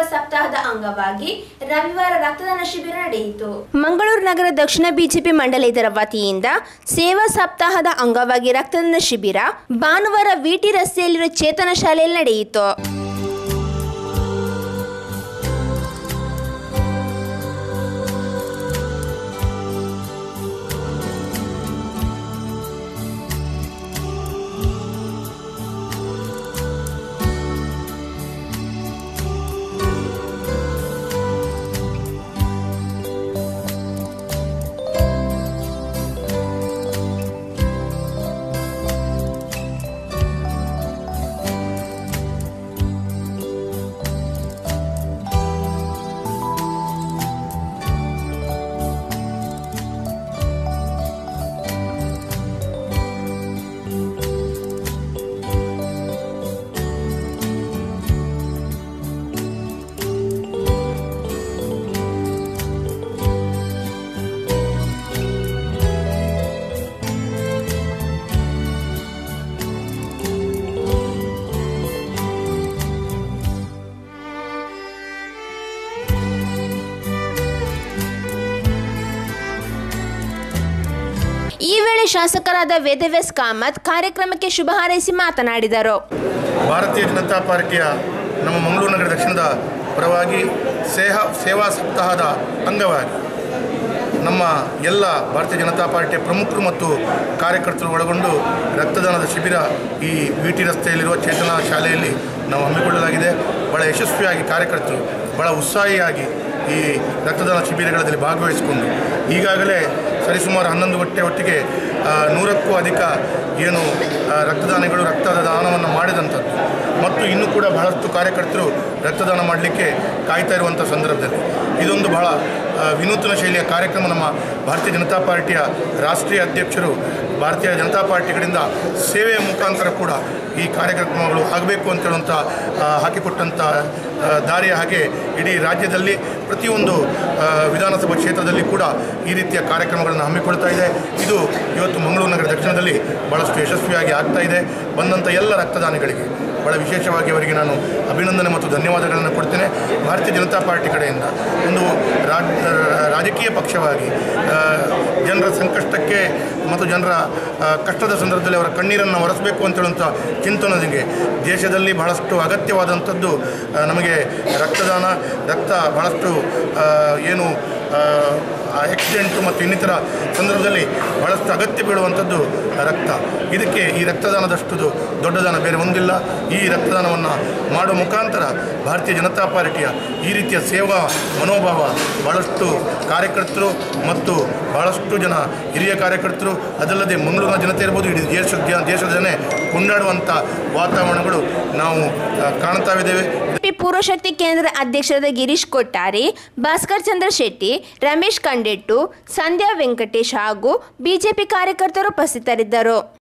ಸಪ್ತಾಹದ ಅಂಗವಾಗಿ ರವಿವಾರ ರಕ್ತದಾನ ಶಿಬಿರ ನಡೆಯಿತು ಮಂಗಳೂರು ನಗರ ದಕ್ಷಿಣ ಬಿಜೆಪಿ ಮಂಡಲ ಇದರ ವತಿಯಿಂದ ಸೇವಾ ಸಪ್ತಾಹದ ಅಂಗವಾಗಿ ರಕ್ತದಾನ ಶಿಬಿರ ಭಾನುವಾರ ವಿಟಿ ರಸ್ತೆಯಲ್ಲಿರುವ ಚೇತನ ಶಾಲೆಯಲ್ಲಿ ನಡೆಯಿತು ಈ ವೇಳೆ ಶಾಸಕರಾದ ವೇದವ್ಯಾಸ್ ಕಾಮತ್ ಕಾರ್ಯಕ್ರಮಕ್ಕೆ ಶುಭ ಹಾರೈಸಿ ಮಾತನಾಡಿದರು ಭಾರತೀಯ ಜನತಾ ಪಾರ್ಟಿಯ ನಮ್ಮ ಮಂಗಳೂರು ನಗರ ದಕ್ಷಿಣದ ಪರವಾಗಿ ಸೇಹ ಸೇವಾ ಸಪ್ತಾಹದ ಅಂಗವಾಗಿ ನಮ್ಮ ಎಲ್ಲ ಭಾರತೀಯ ಜನತಾ ಪಾರ್ಟಿಯ ಪ್ರಮುಖರು ಮತ್ತು ಕಾರ್ಯಕರ್ತರು ಒಳಗೊಂಡು ರಕ್ತದಾನದ ಶಿಬಿರ ಈ ವಿ ಟಿ ರಸ್ತೆಯಲ್ಲಿರುವ ಚೇತನ ಶಾಲೆಯಲ್ಲಿ ನಾವು ಹಮ್ಮಿಕೊಳ್ಳಲಾಗಿದೆ ಭಾಳ ಯಶಸ್ವಿಯಾಗಿ ಕಾರ್ಯಕರ್ತರು ಭಾಳ ಉತ್ಸಾಹಿಯಾಗಿ ಈ ರಕ್ತದಾನ ಶಿಬಿರಗಳಲ್ಲಿ ಭಾಗವಹಿಸಿಕೊಂಡು ಈಗಾಗಲೇ ಸರಿಸುಮಾರು ಹನ್ನೊಂದು ಗಂಟೆ ಹೊತ್ತಿಗೆ ಆ, ನೂರಕ್ಕೂ ಅಧಿಕ ಏನು ಆ, ರಕ್ತದಾನಿಗಳು ರಕ್ತದ ದಾನವನ್ನು ಮಾಡಿದಂಥದ್ದು ಮತ್ತು ಇನ್ನೂ ಕೂಡ ಬಹಳಷ್ಟು ಕಾರ್ಯಕರ್ತರು ರಕ್ತದಾನ ಮಾಡಲಿಕ್ಕೆ ಕಾಯ್ತಾ ಇರುವಂಥ ಸಂದರ್ಭದಲ್ಲಿ ಇದೊಂದು ಬಹಳ ಆ, ವಿನೂತನ ಶೈಲಿಯ ಕಾರ್ಯಕ್ರಮ ನಮ್ಮ ಭಾರತೀಯ ಜನತಾ ಪಾರ್ಟಿಯ ರಾಷ್ಟ್ರೀಯ ಅಧ್ಯಕ್ಷರು ಭಾರತೀಯ ಜನತಾ ಪಾರ್ಟಿ ಕಡೆಯಿಂದ ಸೇವೆಯ ಮುಖಾಂತರ ಕೂಡ ಈ ಕಾರ್ಯಕ್ರಮಗಳು ಆಗಬೇಕು ಅಂತ ಹೇಳುವಂಥ ಆ, ಹಾಕಿಕೊಟ್ಟಂಥ ಆ, ದಾರಿಯ ಹಾಗೆ ಇಡೀ ರಾಜ್ಯದಲ್ಲಿ ಪ್ರತಿಯೊಂದು ಆ, ವಿಧಾನಸಭಾ ಕ್ಷೇತ್ರದಲ್ಲಿ ಕೂಡ ಈ ರೀತಿಯ ಕಾರ್ಯಕ್ರಮಗಳನ್ನು ಹಮ್ಮಿಕೊಳ್ತಾ ಇದೆ ಇದು ಇವತ್ತು ಮಂಗಳೂರು ನಗರ ದಕ್ಷಿಣದಲ್ಲಿ ಭಾಳಷ್ಟು ಯಶಸ್ವಿಯಾಗಿ ಆಗ್ತಾ ಇದೆ ಬಂದಂಥ ಎಲ್ಲ ರಕ್ತದಾನಿಗಳಿಗೆ ಭಾಳ ವಿಶೇಷವಾಗಿ ಅವರಿಗೆ ನಾನು ಅಭಿನಂದನೆ ಮತ್ತು ಧನ್ಯವಾದಗಳನ್ನು ಕೊಡ್ತೇನೆ ಭಾರತೀಯ ಜನತಾ ಪಾರ್ಟಿ ಕಡೆಯಿಂದ ಒಂದು ರಾಜ್ ರಾಜಕೀಯ ಪಕ್ಷವಾಗಿ ಆ, ಜನರ ಸಂಕಷ್ಟಕ್ಕೆ ಮತ್ತು ಜನರ ಆ, ಕಷ್ಟದ ಸಂದರ್ಭದಲ್ಲಿ ಅವರ ಕಣ್ಣೀರನ್ನು ಒರೆಸಬೇಕು ಅಂತ ಹೇಳುವಂಥ ಚಿಂತನೆಗೆ ದೇಶದಲ್ಲಿ ಬಹಳಷ್ಟು ಅಗತ್ಯವಾದಂಥದ್ದು ಆ, ನಮಗೆ ರಕ್ತದಾನ ರಕ್ತ ಬಹಳಷ್ಟು ಆ, ಏನು ಆಕ್ಸಿಡೆಂಟು ಮತ್ತು ಇನ್ನಿತರ ಸಂದರ್ಭದಲ್ಲಿ ಬಹಳಷ್ಟು ಅಗತ್ಯ ಬೀಳುವಂಥದ್ದು ರಕ್ತ ಇದಕ್ಕೆ ಈ ರಕ್ತದಾನದಷ್ಟು ದೊಡ್ಡ ದಾನ ಬೇರೆ ಒಂದಿಲ್ಲ ಈ ರಕ್ತದಾನವನ್ನು ಮಾಡುವ ಮುಖಾಂತರ ಭಾರತೀಯ ಜನತಾ ಪಾರ್ಟಿಯ ಈ ರೀತಿಯ ಸೇವಾ ಮನೋಭಾವ ಭಾಳಷ್ಟು ಕಾರ್ಯಕರ್ತರು ಮತ್ತು ಭಾಳಷ್ಟು ಜನ ಹಿರಿಯ ಕಾರ್ಯಕರ್ತರು ಅದಲ್ಲದೆ ಮಂಗಳೂರಿನ ಜನತೆ ಇರ್ಬೋದು ಇಡೀ ದೇಶ ದೇಶದ ಜನ ಕೊಂಡಾಡುವಂಥ ವಾತಾವರಣಗಳು ನಾವು ಆ, ಕಾಣ್ತಾವಿದ್ದೇವೆ ಪಿ ಪೂರ್ವಶಕ್ತಿ ಕೇಂದ್ರ ಅಧ್ಯಕ್ಷರಾದ ಗಿರೀಶ್ ಕೊಟ್ಟಾರಿ ಭಾಸ್ಕರ್ ಚಂದ್ರ ಶೆಟ್ಟಿ ರಮೇಶ್ ಕಂಡೆಟ್ಟು ಸಂಧ್ಯಾ ವೆಂಕಟೇಶ್ ಹಾಗೂ ಬಿಜೆಪಿ ಕಾರ್ಯಕರ್ತರು ಉಪಸ್ಥಿತರಿದ್ದರು